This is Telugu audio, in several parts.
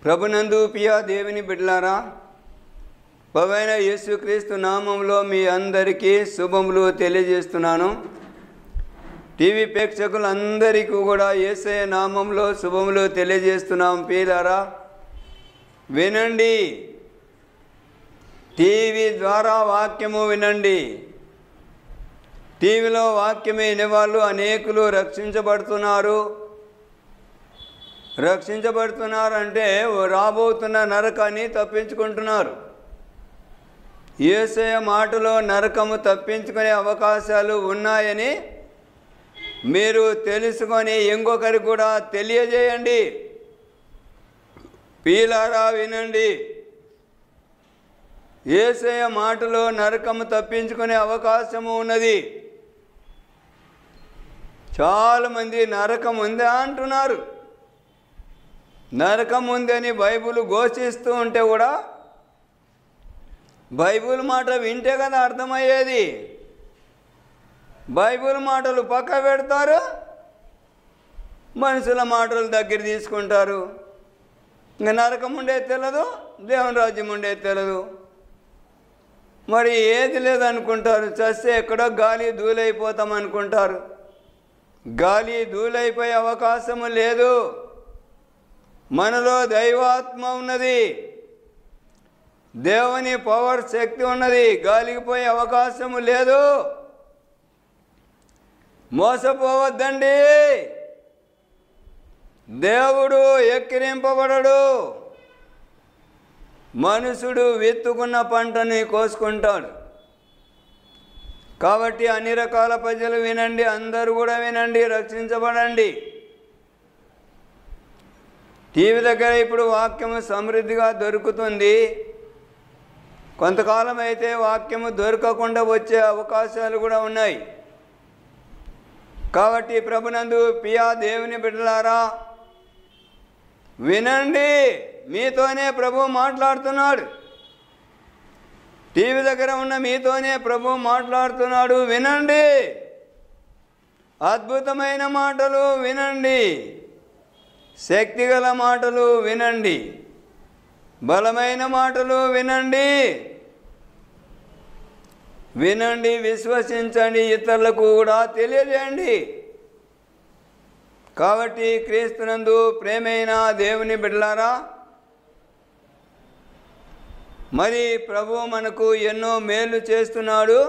ప్రభునందు పియా దేవుని బిడ్లారా పవైన యేసుక్రీస్తు నామంలో మీ అందరికీ శుభములు తెలియజేస్తున్నాను టీవీ ప్రేక్షకులందరికీ కూడా యేసయ్య నామంలో శుభములు తెలియజేస్తున్నాం పీలారా వినండి టీవీ ద్వారా వాక్యము వినండి టీవీలో వాక్యం వినేవాళ్ళు అనేకులు రక్షించబడుతున్నారు రక్షించబడుతున్నారంటే రాబోతున్న నరకాన్ని తప్పించుకుంటున్నారు ఏసయ మాటలో నరకము తప్పించుకునే అవకాశాలు ఉన్నాయని మీరు తెలుసుకొని ఇంకొకరికి కూడా తెలియజేయండి పీలారా వినండి ఏసయ మాటలో నరకము తప్పించుకునే అవకాశము ఉన్నది చాలామంది నరకం ఉందా అంటున్నారు నరకం ఉందని బైబుల్ ఘోషిస్తూ ఉంటే కూడా బైబుల్ మాట వింటే కదా అర్థమయ్యేది బైబుల్ మాటలు పక్క పెడతారు మనుషుల మాటలు దగ్గర తీసుకుంటారు ఇంకా నరకం ఉండేది తెలియదు దేవుని రాజ్యం ఉండేది తెలియదు మరి ఏది లేదనుకుంటారు చస్తే ఎక్కడో గాలి ధూళైపోతాం అనుకుంటారు గాలి ధూళైపోయే అవకాశము లేదు మనలో దైవాత్మ ఉన్నది దేవుని పవర్ శక్తి ఉన్నది గాలికి పోయే అవకాశము లేదు మోసపోవద్దండి దేవుడు ఎక్కిరింపబడడు మనుషుడు విత్తుకున్న పంటని కోసుకుంటాడు కాబట్టి అన్ని రకాల ప్రజలు వినండి అందరూ కూడా వినండి రక్షించబడండి టీవీ దగ్గర ఇప్పుడు వాక్యము సమృద్ధిగా దొరుకుతుంది కొంతకాలం అయితే వాక్యము దొరకకుండా వచ్చే అవకాశాలు కూడా ఉన్నాయి కాబట్టి ప్రభునందు పియా దేవుని బిడ్డలారా వినండి మీతోనే ప్రభు మాట్లాడుతున్నాడు టీవీ దగ్గర ఉన్న మీతోనే ప్రభు మాట్లాడుతున్నాడు వినండి అద్భుతమైన మాటలు వినండి శక్తిగల మాటలు వినండి బలమైన మాటలు వినండి వినండి విశ్వసించండి ఇతరులకు కూడా తెలియజేయండి కాబట్టి క్రీస్తునందు ప్రేమైన దేవుని బిడ్డలారా మరి ప్రభు మనకు ఎన్నో మేలు చేస్తున్నాడు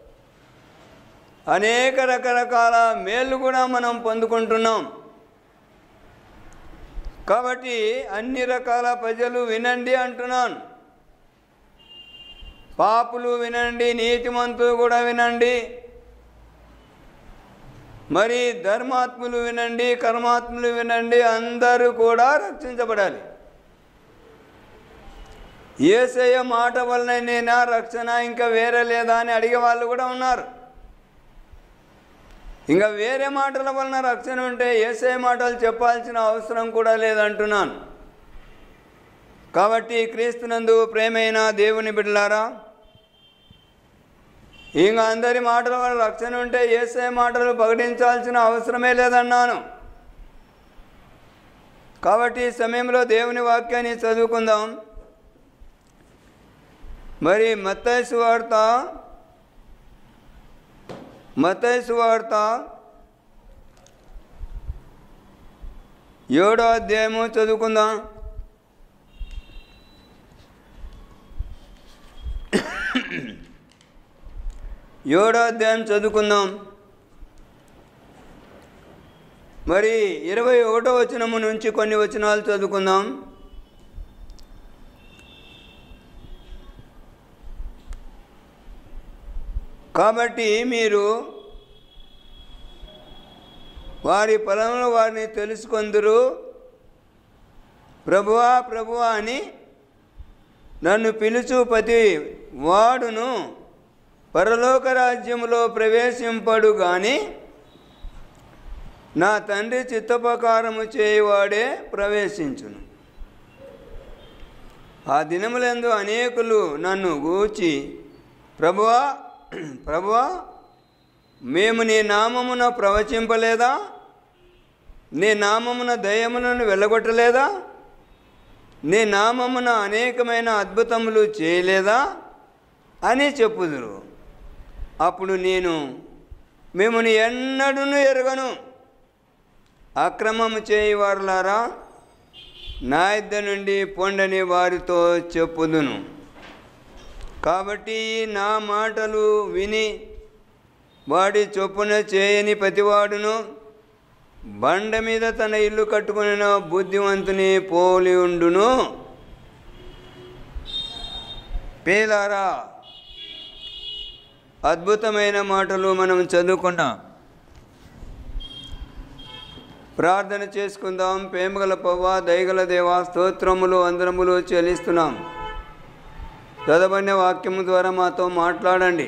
అనేక రకరకాల మేలు కూడా మనం పొందుకుంటున్నాం కాబట్టి అన్ని రకాల ప్రజలు వినండి అంటున్నాను పాపులు వినండి నీతిమంతులు కూడా వినండి మరి ధర్మాత్ములు వినండి కర్మాత్ములు వినండి అందరూ కూడా రక్షించబడాలి ఏసయ్య మాట వలన నేనా రక్షణ ఇంకా వేరే లేదా అని అడిగే వాళ్ళు కూడా ఉన్నారు ఇంకా వేరే మాటల వలన రక్షణ ఉంటే ఏసే మాటలు చెప్పాల్సిన అవసరం కూడా లేదంటున్నాను కాబట్టి క్రీస్తునందు ప్రేమైన దేవుని బిడ్డలారా ఇంకా అందరి మాటల వల్ల రక్షణ ఉంటే ఏసే మాటలు ప్రకటించాల్సిన అవసరమే లేదన్నాను కాబట్టి ఈ సమయంలో దేవుని వాక్యాన్ని చదువుకుందాం మరి మత్తైసు వార్త మతైసు వార్త ఏడో అధ్యాయము చదువుకుందాం ఏడో అధ్యాయం చదువుకుందాం మరి ఇరవై ఒకటో వచనము నుంచి కొన్ని వచనాలు చదువుకుందాం కాబట్టి మీరు వారి పొలంలో వారిని తెలుసుకొందరు ప్రభువా ప్రభువా అని నన్ను పిలుచు ప్రతి వాడును పరలోక రాజ్యములో ప్రవేశింపడు గాని నా తండ్రి చిత్తప్రకారము చేయవాడే ప్రవేశించును ఆ దినములందు అనేకులు నన్ను గూచి ప్రభువా ప్రభువా మేము నీ నామమున ప్రవచింపలేదా నీ నామమున దయములను వెళ్ళగొట్టలేదా నీ నామమున అనేకమైన అద్భుతములు చేయలేదా అని చెప్పుదురు అప్పుడు నేను మిమ్మల్ని ఎన్నడూను ఎరగను అక్రమము చేయవారులారా నా ఇద్ద నుండి పొండని వారితో చెప్పుదును కాబట్టి నా మాటలు విని వాడి చొప్పున చేయని ప్రతివాడును బండ మీద తన ఇల్లు కట్టుకుని బుద్ధివంతుని పోలి ఉండును పేలారా అద్భుతమైన మాటలు మనం చదువుకున్నాం ప్రార్థన చేసుకుందాం ప్రేమగల పవ్వ దయగల దేవా స్తోత్రములు అందరములు చెల్లిస్తున్నాం చదవబడిన వాక్యము ద్వారా మాతో మాట్లాడండి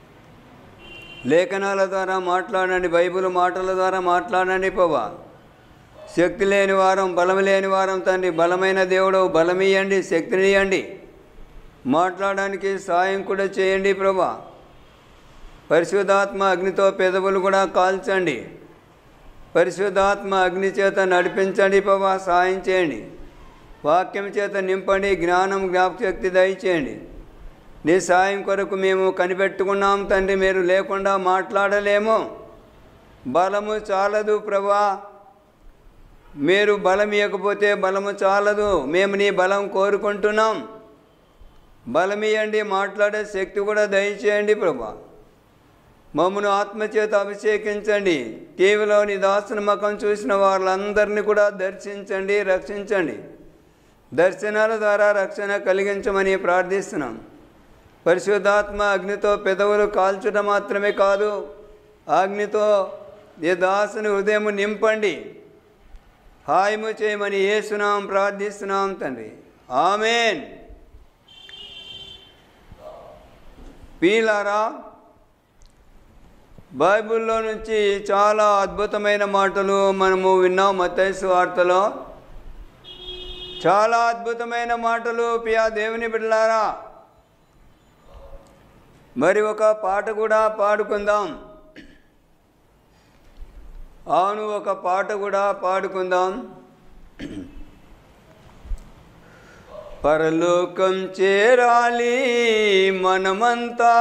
లేఖనాల ద్వారా మాట్లాడండి బైబిల్ మాటల ద్వారా మాట్లాడండి పవ్వా శక్తి లేని వారం బలం లేని వారం తండ్రి బలమైన దేవుడు బలమియండి శక్తినియండి మాట్లాడడానికి సాయం కూడా చేయండి ప్రభా పరిశుద్ధాత్మ అగ్నితో పెదవులు కూడా కాల్చండి పరిశుద్ధాత్మ అగ్ని చేత నడిపించండి ప్రభా సాయం చేయండి వాక్యం చేత నింపండి జ్ఞానం జ్ఞాపకశక్తి దయచేయండి నీ సాయం కొరకు మేము కనిపెట్టుకున్నాం తండ్రి మీరు లేకుండా మాట్లాడలేము బలము చాలదు ప్రభా మీరు బలం ఇవ్వకపోతే బలము చాలదు మేము నీ బలం కోరుకుంటున్నాం బలమియండి మాట్లాడే శక్తి కూడా దయచేయండి ప్రభా మమ్మను ఆత్మచేత అభిషేకించండి టీవీలో నీ దాసుని ముఖం చూసిన వాళ్ళందరినీ కూడా దర్శించండి రక్షించండి దర్శనాల ద్వారా రక్షణ కలిగించమని ప్రార్థిస్తున్నాం పరిశుద్ధాత్మ అగ్నితో పెదవులు కాల్చడం మాత్రమే కాదు అగ్నితో ఈ దాసుని హృదయం నింపండి హాయము చేయమని ఏసునాం ప్రార్థిస్తున్నాం తండ్రి ఆమెన్ పీలారా బైబిల్లో నుంచి చాలా అద్భుతమైన మాటలు మనము విన్నాం మతైసు వార్తలో చాలా అద్భుతమైన మాటలు పియా దేవుని బిడ్డలారా మరి ఒక పాట కూడా పాడుకుందాం అవును ఒక పాట కూడా పాడుకుందాం పరలోకం చేరాలి మనమంతా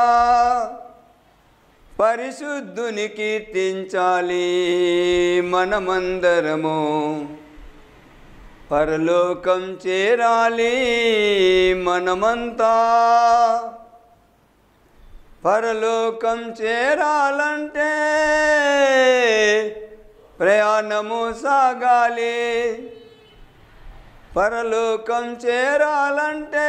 పరిశుద్ధుని కీర్తించాలి మనమందరము పరలోకం చేరాలి మనమంతా పరలోకం చేరాలంటే ప్రయాణము సాగాలి పరలోకం చేరాలంటే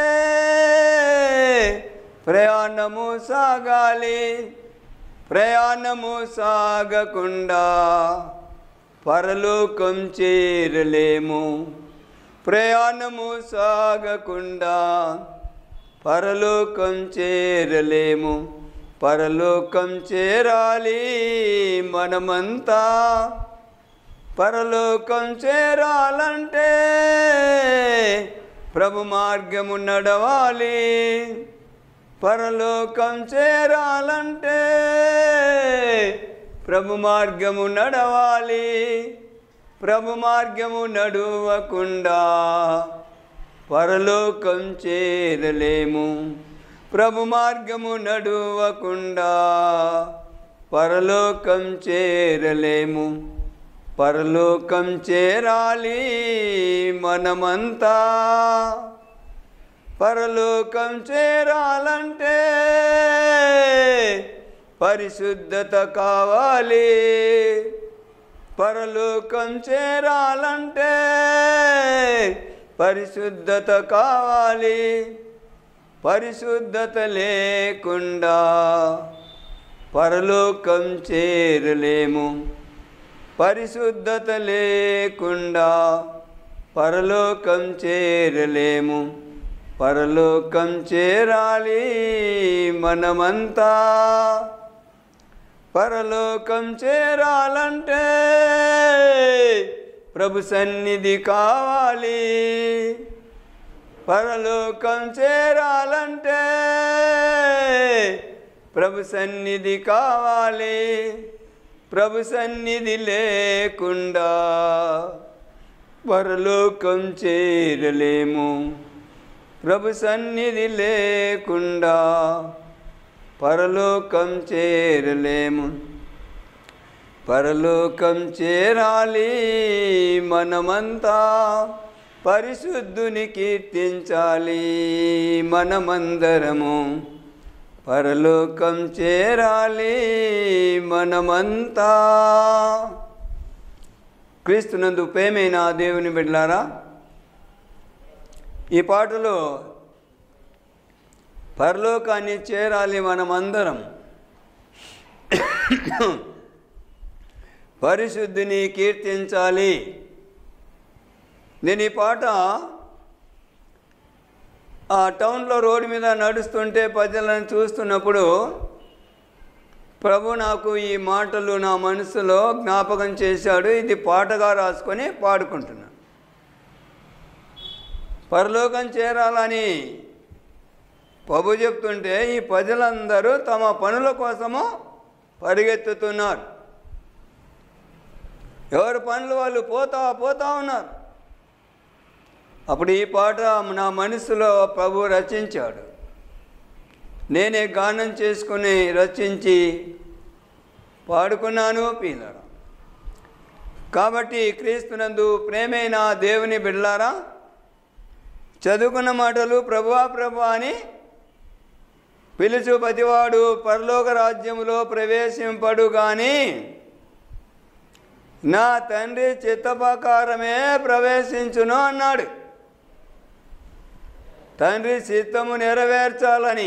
ప్రయాణము సాగాలి ప్రయాణము సాగకుండా పరలోకం చేరలేము ప్రయాణము సాగకుండా పరలోకం చేరలేము పరలోకం చేరాలి మనమంతా పరలోకం చేరాలంటే ప్రభు మార్గము నడవాలి పరలోకం చేరాలంటే ప్రభు మార్గము నడవాలి ప్రభు మార్గము నడువకుండా పరలోకం చేరలేము ప్రభు మార్గము నడువకుండా పరలోకం చేరలేము పరలోకం చేరాలి మనమంతా పరలోకం చేరాలంటే పరిశుద్ధత కావాలి పరలోకం చేరాలంటే పరిశుద్ధత కావాలి పరిశుద్ధత లేకుండా పరలోకం చేరలేము పరిశుద్ధత లేకుండా పరలోకం చేరలేము పరలోకం చేరాలి మనమంతా పరలోకం చేరాలంటే ప్రభు సన్నిధి కావాలి పరలోకం చేరాలంటే ప్రభు సన్నిధి కావాలి ప్రభు సన్నిధి లేకుండా పరలోకం చేరలేము ప్రభు సన్నిధి లేకుండా పరలోకం చేరలేము పరలోకం చేరాలి మనమంతా పరిశుద్ధుని కీర్తించాలి మనమందరము పరలోకం చేరాలి మనమంతా క్రీస్తునందు ప్రేమైన దేవుని బిడ్డలారా ఈ పాటలో పరలోకాన్ని చేరాలి మనమందరం పరిశుద్ధిని కీర్తించాలి నేను ఈ పాట ఆ టౌన్లో రోడ్డు మీద నడుస్తుంటే ప్రజలను చూస్తున్నప్పుడు ప్రభు నాకు ఈ మాటలు నా మనసులో జ్ఞాపకం చేశాడు ఇది పాటగా రాసుకొని పాడుకుంటున్నాను పరలోకం చేరాలని ప్రభు చెప్తుంటే ఈ ప్రజలందరూ తమ పనుల కోసము పరిగెత్తుతున్నారు ఎవరి పనులు వాళ్ళు పోతా పోతా ఉన్నారు అప్పుడు ఈ పాట నా మనసులో ప్రభు రచించాడు నేనే గానం చేసుకుని రచించి పాడుకున్నాను పీలరా కాబట్టి క్రీస్తునందు ప్రేమైన దేవుని బిడ్లారా చదువుకున్న మాటలు ప్రభువా ప్రభు అని పిలుచు ప్రతివాడు పరలోక రాజ్యములో ప్రవేశింపడు కానీ నా తండ్రి చిత్తప్రకారమే ప్రవేశించును అన్నాడు తండ్రి చిత్తము నెరవేర్చాలని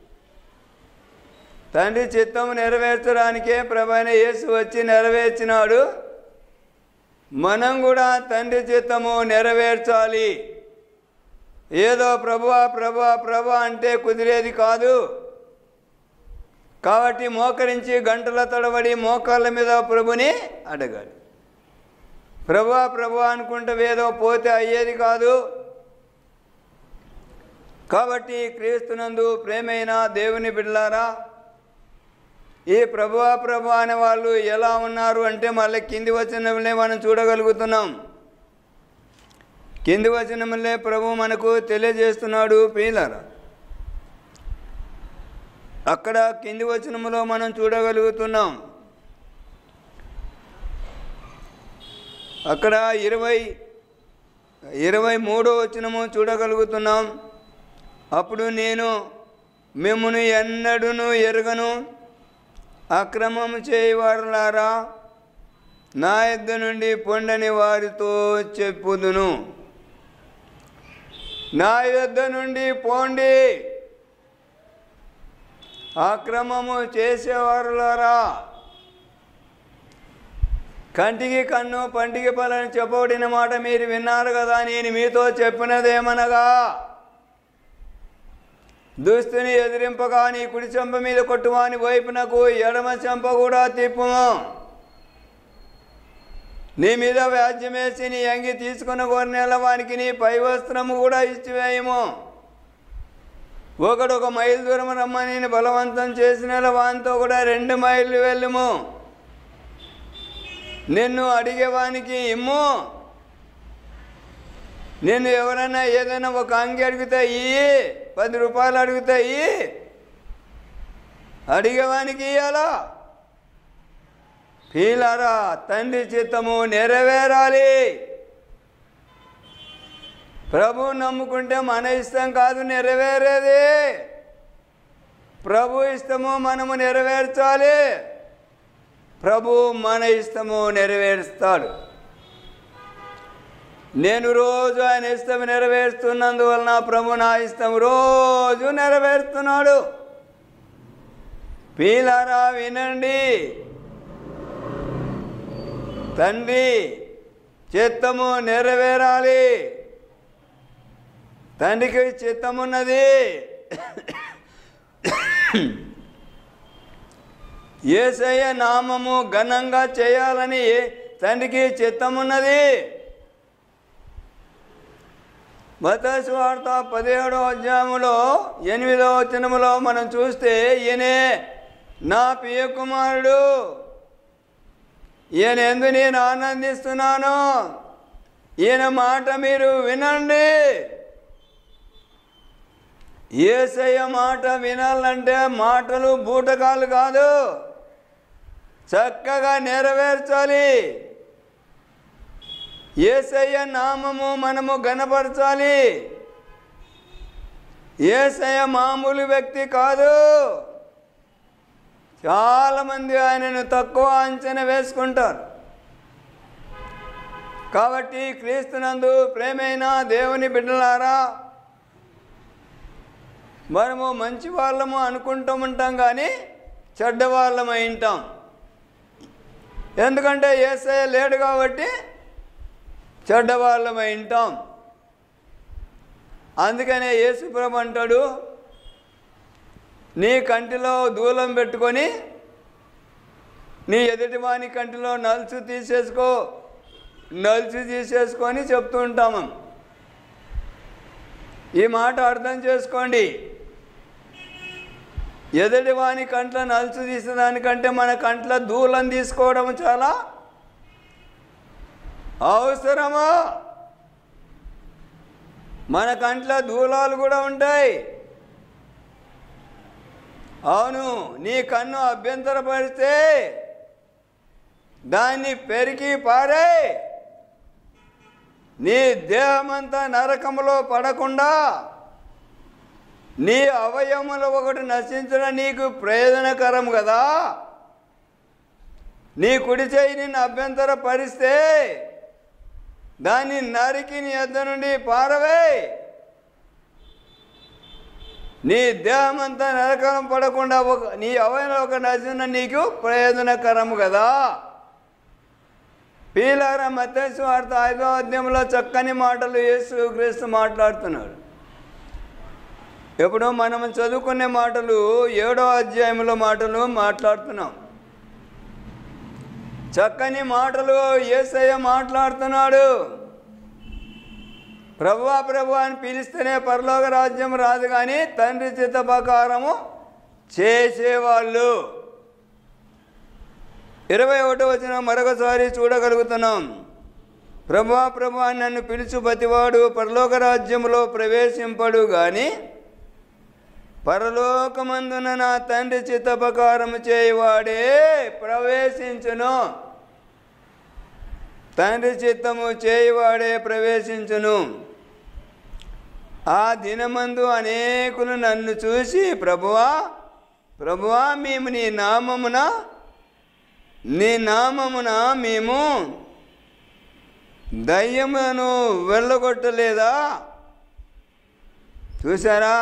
తండ్రి చిత్తము నెరవేర్చడానికే ప్రభైన యేసు వచ్చి నెరవేర్చినాడు మనం కూడా తండ్రి చిత్తము నెరవేర్చాలి ఏదో ప్రభువా ప్రభా ప్రభా అంటే కుదిరేది కాదు కాబట్టి మోకరించి గంటల తడబడి మోకాళ్ళ మీద ప్రభుని అడగాలి ప్రభా ప్రభా అనుకుంటే ఏదో పోతే అయ్యేది కాదు కాబట్టి క్రీస్తునందు ప్రేమైన దేవుని బిడ్డలారా ఈ ప్రభువా ప్రభా అనే వాళ్ళు ఎలా ఉన్నారు అంటే మళ్ళీ కింది వచనంలో మనం చూడగలుగుతున్నాం కింది వచనంలో ప్రభు మనకు తెలియజేస్తున్నాడు ప్రియులారా అక్కడ కింది వచనంలో మనం చూడగలుగుతున్నాం అక్కడ ఇరవై ఇరవై మూడో వచనము చూడగలుగుతున్నాం అప్పుడు నేను మిమ్మను ఎన్నడూను ఎరగను అక్రమము చేయవారులారా నా యొద్ద నుండి పొండని వారితో చెప్పుదును నా యొద్ద నుండి పోండి అక్రమము చేసేవారులారా కంటికి కన్ను పంటికి పలని చెప్పబడిన మాట మీరు విన్నారు కదా నేను మీతో చెప్పినదేమనగా దుస్తుని ఎదిరింపగా నీ కుడి చెంప మీద కొట్టువాని వైపునకు ఎడమ చెంప కూడా తిప్పుము నీ మీద వ్యాజ్యమేసి నీ అంగి తీసుకున్న గొర్రెల వానికి నీ పై వస్త్రము కూడా ఇచ్చివేయము ఒకడు ఒక మైలు దూరం రమ్మని నేను బలవంతం చేసిన వానితో కూడా రెండు మైళ్ళు వెళ్ళుము నిన్ను అడిగేవానికి ఇమ్ము నిన్ను ఎవరైనా ఏదైనా ఒక అంగి అడిగితే ఇయ్యి పది రూపాయలు అడిగితే ఇయ్యి అడిగేవానికి ఇయ్యాలా పీలారా తండ్రి చిత్తము నెరవేరాలి ప్రభు నమ్ముకుంటే మన ఇష్టం కాదు నెరవేరేది ప్రభు ఇష్టము మనము నెరవేర్చాలి ప్రభు మన ఇష్టము నెరవేరుస్తాడు నేను రోజు ఆయన ఇష్టం నెరవేరుస్తున్నందువలన ప్రభు నా ఇష్టం రోజు నెరవేరుస్తున్నాడు పీలారా వినండి తండ్రి చిత్తము నెరవేరాలి తండ్రికి చిత్తమున్నది ఏసయ్య నామము ఘనంగా చేయాలని తండ్రికి చిత్తమున్నది మతసు వార్త పదిహేడో అధ్యాయములో ఎనిమిదో వచనములో మనం చూస్తే ఈయనే నా ప్రియ కుమారుడు ఈయన ఎందు నేను ఆనందిస్తున్నాను ఈయన మాట మీరు వినండి ఏసయ్య మాట వినాలంటే మాటలు బూటకాలు కాదు చక్కగా నెరవేర్చాలి ఏసయ్య నామము మనము గనపరచాలి ఏసయ్య మామూలు వ్యక్తి కాదు చాలామంది ఆయనను తక్కువ అంచనా వేసుకుంటారు కాబట్టి క్రీస్తునందు ప్రేమైన దేవుని బిడ్డలారా మనము మంచి వాళ్ళము అనుకుంటూ ఉంటాం కానీ చెడ్డ వాళ్ళమై ఉంటాం ఎందుకంటే ఏసయ్య లేడు కాబట్టి చెడ్డవాళ్ళమై ఉంటాం అందుకనే యేసుప్రభు అంటాడు నీ కంటిలో దూలం పెట్టుకొని నీ ఎదుటివాని కంటిలో నలుసు తీసేసుకో నలుసు తీసేసుకొని చెప్తూ ఉంటాము ఈ మాట అర్థం చేసుకోండి ఎదుటివాని కంట్ల నలుసు తీసేదానికంటే మన కంట్ల దూలం తీసుకోవడం చాలా అవసరమా మన కంట్ల దూలాలు కూడా ఉంటాయి అవును నీ కన్ను అభ్యంతరపరిస్తే దాన్ని పెరికి పారే నీ దేహమంతా నరకములో పడకుండా నీ అవయములు ఒకటి నశించడం నీకు ప్రయోజనకరం కదా నీ కుడి చేయి నిన్ను అభ్యంతర పరిస్తే దాన్ని నరికి నీ ఎద్ద నుండి పారవే నీ దేహమంతా నరకం పడకుండా ఒక నీ అవయన ఒక నశిన నీకు ప్రయోజనకరము కదా పీలార మత్స్సు వార్త ఐదో అధ్యాయంలో చక్కని మాటలు యేసు క్రీస్తు మాట్లాడుతున్నాడు ఎప్పుడో మనం చదువుకునే మాటలు ఏడో అధ్యాయంలో మాటలు మాట్లాడుతున్నాం చక్కని మాటలు ఏసయ్య మాట్లాడుతున్నాడు ప్రభువా ప్రభు అని పిలిస్తేనే పరలోక రాజ్యం రాదు కానీ తండ్రి చిత్త ప్రకారము చేసేవాళ్ళు ఇరవై ఒకటో వచ్చిన మరొకసారి చూడగలుగుతున్నాం ప్రభువా ప్రభు అని నన్ను పిలుచు ప్రతివాడు పరలోక రాజ్యంలో ప్రవేశింపడు కానీ పరలోకమందున నా తండ్రి చిత్త ప్రకారము చేయవాడే ప్రవేశించును తండ్రి చిత్తము చేయవాడే ప్రవేశించును ఆ దినమందు అనేకులు నన్ను చూసి ప్రభువా ప్రభువా మేము నీ నామమున నీ నామమున మేము దయ్యములను వెళ్ళగొట్టలేదా చూసారా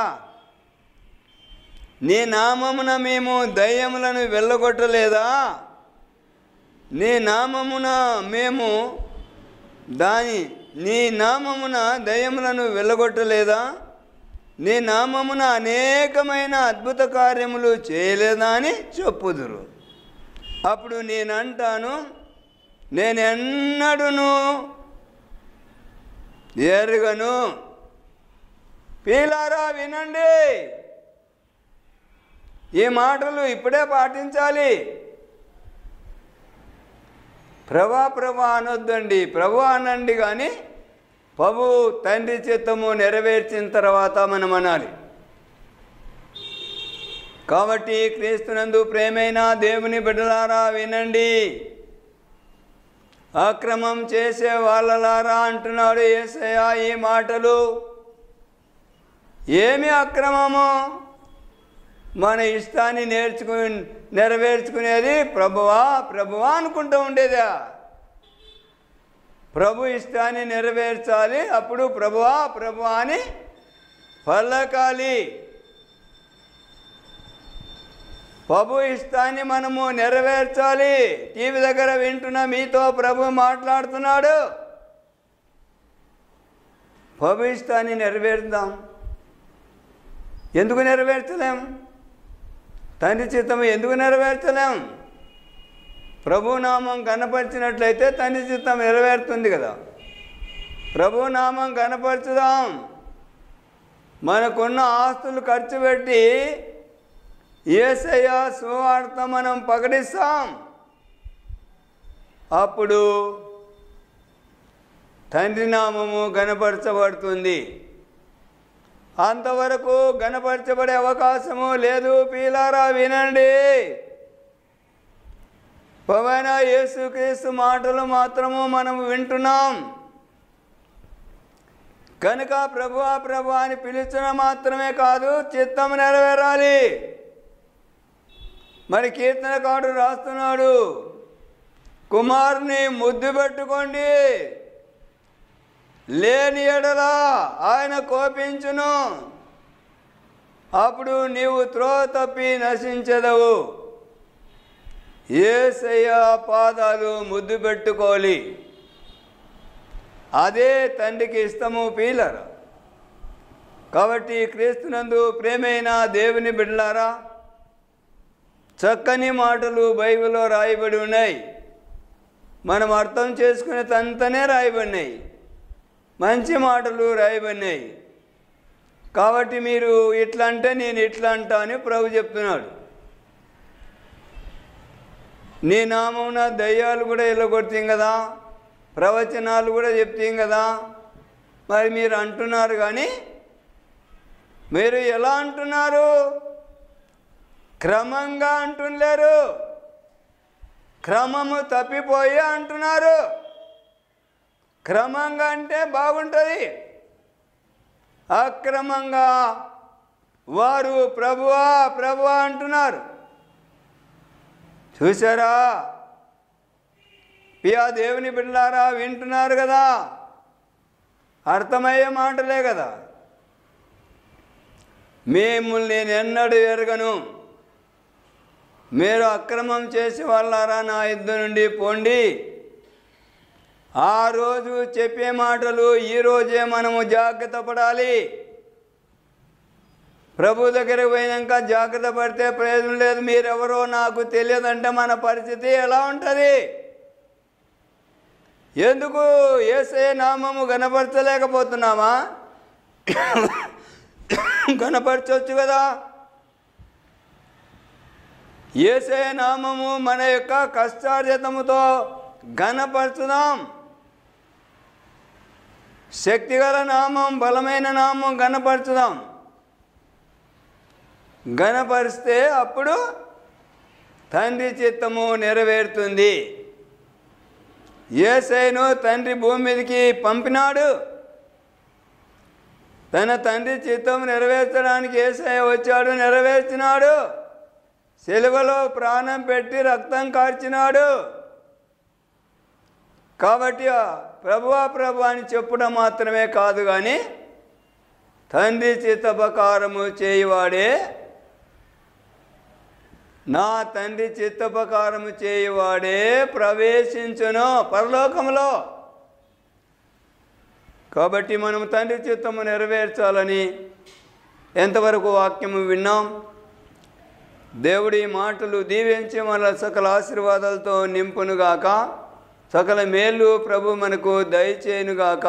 నీ నామమున మేము దయ్యములను వెళ్ళగొట్టలేదా నీ నామమున మేము దాని నీ నామమున దయ్యములను వెళ్ళగొట్టలేదా నీ నామమున అనేకమైన అద్భుత కార్యములు చేయలేదా అని చెప్పుదురు అప్పుడు నేనంటాను నేనెన్నడును ఎరుగను పీలారా వినండి ఈ మాటలు ఇప్పుడే పాటించాలి ప్రభా ప్రభా అనొద్దండి ప్రభు అనండి కానీ ప్రభు తండ్రి చిత్తము నెరవేర్చిన తర్వాత మనం అనాలి కాబట్టి క్రీస్తునందు ప్రేమైన దేవుని బిడ్డలారా వినండి అక్రమం చేసే వాళ్ళలారా అంటున్నాడు ఏసయ్య ఈ మాటలు ఏమి అక్రమము మన ఇష్టాన్ని నేర్చుకు నెరవేర్చుకునేది ప్రభువా ప్రభువా అనుకుంటూ ఉండేదా ప్రభు ఇష్టాన్ని నెరవేర్చాలి అప్పుడు ప్రభువా ప్రభువా అని పలకాలి ప్రభు ఇష్టాన్ని మనము నెరవేర్చాలి టీవీ దగ్గర వింటున్న మీతో ప్రభు మాట్లాడుతున్నాడు ప్రభు ఇష్టాన్ని నెరవేర్దాం ఎందుకు నెరవేర్చలేం తండ్రి చిత్తం ఎందుకు నెరవేర్చలేం ప్రభు నామం కనపరిచినట్లయితే తండ్రి చిత్తం నెరవేరుతుంది కదా ప్రభు నామం కనపరచుదాం మనకున్న ఆస్తులు ఖర్చు పెట్టి ఏసయ్య సువార్త మనం ప్రకటిస్తాం అప్పుడు తండ్రి నామము గనపరచబడుతుంది అంతవరకు గనపరచబడే అవకాశము లేదు పీలారా వినండి పవన యేసుక్రీస్తు మాటలు మాత్రము మనం వింటున్నాం కనుక ప్రభువా ప్రభు అని పిలుచడం మాత్రమే కాదు చిత్తం నెరవేరాలి మరి కీర్తనకాడు రాస్తున్నాడు కుమారుని ముద్దు పెట్టుకోండి లేని ఎడలా ఆయన కోపించును అప్పుడు నీవు త్రో తప్పి నశించదవు ఏసయ్య పాదాలు ముద్దు పెట్టుకోవాలి అదే తండ్రికి ఇష్టము పీలరు కాబట్టి క్రీస్తునందు ప్రేమైన దేవుని బిడ్డలారా చక్కని మాటలు బైబిల్లో రాయబడి ఉన్నాయి మనం అర్థం చేసుకునే తంతనే రాయబడినాయి మంచి మాటలు రాయబడినాయి కాబట్టి మీరు ఇట్లా అంటే నేను ఇట్లా అంటా అని ప్రభు చెప్తున్నాడు నీ నామమున దయ్యాలు కూడా వెళ్ళగొడతాం కదా ప్రవచనాలు కూడా చెప్తాం కదా మరి మీరు అంటున్నారు కానీ మీరు ఎలా అంటున్నారు క్రమంగా అంటుండలేరు క్రమము తప్పిపోయి అంటున్నారు క్రమంగా అంటే బాగుంటుంది అక్రమంగా వారు ప్రభువా ప్రభువా అంటున్నారు చూసారా పియా దేవుని బిడ్డలారా వింటున్నారు కదా అర్థమయ్యే మాటలే కదా మిమ్మల్ని నేను ఎన్నడూ ఎరగను మీరు అక్రమం చేసి వాళ్ళారా నా యుద్ధ నుండి పోండి ఆ రోజు చెప్పే మాటలు ఈ రోజే మనము జాగ్రత్త పడాలి ప్రభు దగ్గరికి పోయినాక జాగ్రత్త పడితే ప్రయోజనం లేదు మీరెవరో నాకు తెలియదంటే మన పరిస్థితి ఎలా ఉంటుంది ఎందుకు ఏసే నామము గనపరచలేకపోతున్నామా గనపరచవచ్చు కదా ఏసే నామము మన యొక్క కష్టార్జితముతో ఘనపరచుదాం శక్తిగల నామం బలమైన నామం ఘనపరచుదాం ఘనపరిస్తే అప్పుడు తండ్రి చిత్తము నెరవేరుతుంది ఏసైను తండ్రి భూమి మీదకి పంపినాడు తన తండ్రి చిత్తం నెరవేర్చడానికి ఏసై వచ్చాడు నెరవేర్చినాడు సెలవులో ప్రాణం పెట్టి రక్తం కార్చినాడు కాబట్టి ప్రభువా ప్రభు అని చెప్పడం మాత్రమే కాదు కానీ తండ్రి చిత్తపకారము చేయువాడే నా తండ్రి చిత్తపకారము చేయువాడే ప్రవేశించును పరలోకంలో కాబట్టి మనం తండ్రి చిత్తము నెరవేర్చాలని ఎంతవరకు వాక్యము విన్నాం దేవుడి మాటలు దీవించి మన సకల ఆశీర్వాదాలతో నింపునుగాక సకల మేలు ప్రభు మనకు దయచేయునుగాక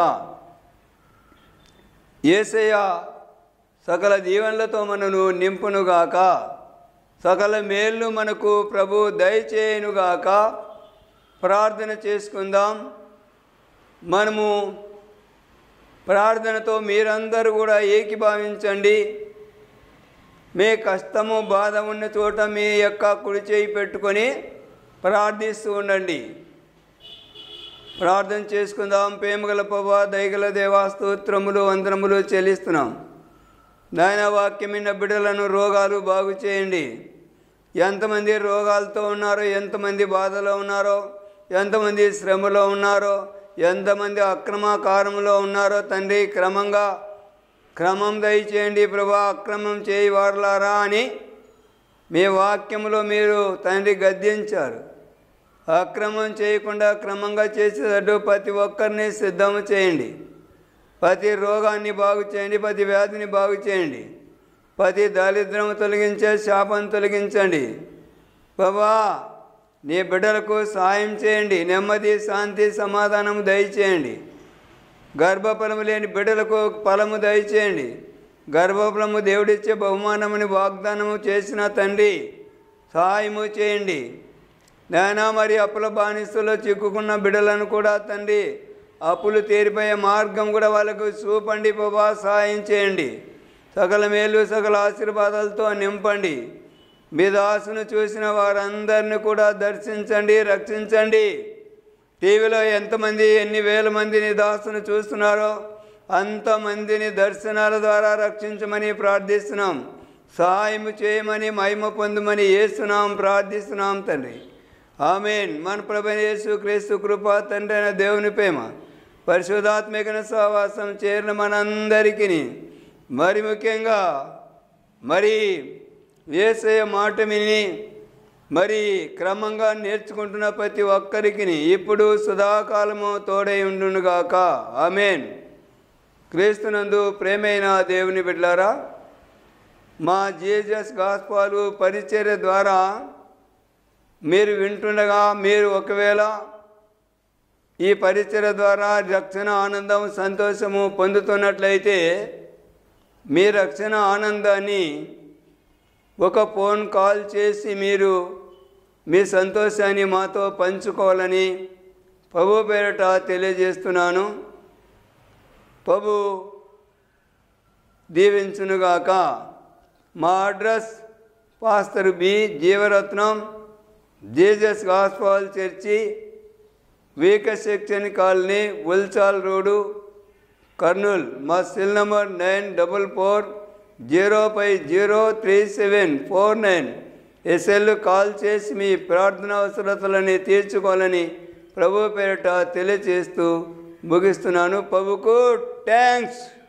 ఏసయ్య సకల దీవెనలతో మనను నింపునుగాక సకల మేళ్ళు మనకు ప్రభు దయచేయునుగాక ప్రార్థన చేసుకుందాం మనము ప్రార్థనతో మీరందరూ కూడా ఏకీభావించండి మీ కష్టము బాధ ఉన్న చోట మీ యొక్క కుడి చేయి పెట్టుకొని ప్రార్థిస్తూ ఉండండి ప్రార్థన చేసుకుందాం ప్రేమగల పవ దయగల దేవా స్తోత్రములు వందనములు చెల్లిస్తున్నాం నాయన వాక్యమైన బిడ్డలను రోగాలు బాగు చేయండి ఎంతమంది రోగాలతో ఉన్నారో ఎంతమంది బాధలో ఉన్నారో ఎంతమంది శ్రమలో ఉన్నారో ఎంతమంది అక్రమకారంలో ఉన్నారో తండ్రి క్రమంగా క్రమం దయచేయండి ప్రభా అక్రమం చేయి వారలారా అని మీ వాక్యంలో మీరు తండ్రి గద్దించారు అక్రమం చేయకుండా క్రమంగా చేసేటట్టు ప్రతి ఒక్కరిని సిద్ధం చేయండి ప్రతి రోగాన్ని బాగు చేయండి ప్రతి వ్యాధిని బాగు చేయండి ప్రతి దారిద్ర్యం తొలగించే శాపం తొలగించండి బాబా నీ బిడ్డలకు సాయం చేయండి నెమ్మది శాంతి సమాధానం దయచేయండి గర్భఫలము లేని బిడ్డలకు ఫలము దయచేయండి గర్భఫలము దేవుడిచ్చే బహుమానముని వాగ్దానము చేసిన తండ్రి సహాయము చేయండి నాయనా మరి అప్పుల బానిసలో చిక్కుకున్న బిడ్డలను కూడా తండ్రి అప్పులు తీరిపోయే మార్గం కూడా వాళ్ళకు చూపండి ప్రభా సహాయం చేయండి సకల మేలు సకల ఆశీర్వాదాలతో నింపండి మీ దాసును చూసిన వారందరిని కూడా దర్శించండి రక్షించండి టీవీలో ఎంతమంది ఎన్ని వేల మందిని దాసును చూస్తున్నారో అంతమందిని దర్శనాల ద్వారా రక్షించమని ప్రార్థిస్తున్నాం సహాయం చేయమని మహిమ పొందమని ఏస్తున్నాం ప్రార్థిస్తున్నాం తండ్రి ఆమెన్ మన ప్రభు యేసు క్రీస్తు కృప తండ్రి అయిన దేవుని ప్రేమ పరిశుధాత్మిక సహవాసం చేరిన మనందరికీ మరి ముఖ్యంగా మరి వేసయ మాట విని మరి క్రమంగా నేర్చుకుంటున్న ప్రతి ఒక్కరికి ఇప్పుడు సుధాకాలము తోడై ఉండునుగాక ఆమెన్ క్రీస్తునందు ప్రేమైన దేవుని బిడ్డలారా మా జీజస్ గాస్పాలు పరిచర్య ద్వారా మీరు వింటుండగా మీరు ఒకవేళ ఈ పరిచర్య ద్వారా రక్షణ ఆనందం సంతోషము పొందుతున్నట్లయితే మీ రక్షణ ఆనందాన్ని ఒక ఫోన్ కాల్ చేసి మీరు మీ సంతోషాన్ని మాతో పంచుకోవాలని ప్రభు పేరట తెలియజేస్తున్నాను ప్రభు దీవించునుగాక మా address pastor B Jeevaratnam Jesus gospel church వీక section colony Ulchal road Kurnool మా cell number nine double four zero five zero three seven four nine ఎస్ఎల్ కాల్ చేసి మీ ప్రార్థన అవసరతలని తీర్చుకోవాలని ప్రభు పేరిట తెలియచేస్తూ ముగిస్తున్నాను ప్రభుకు థ్యాంక్స్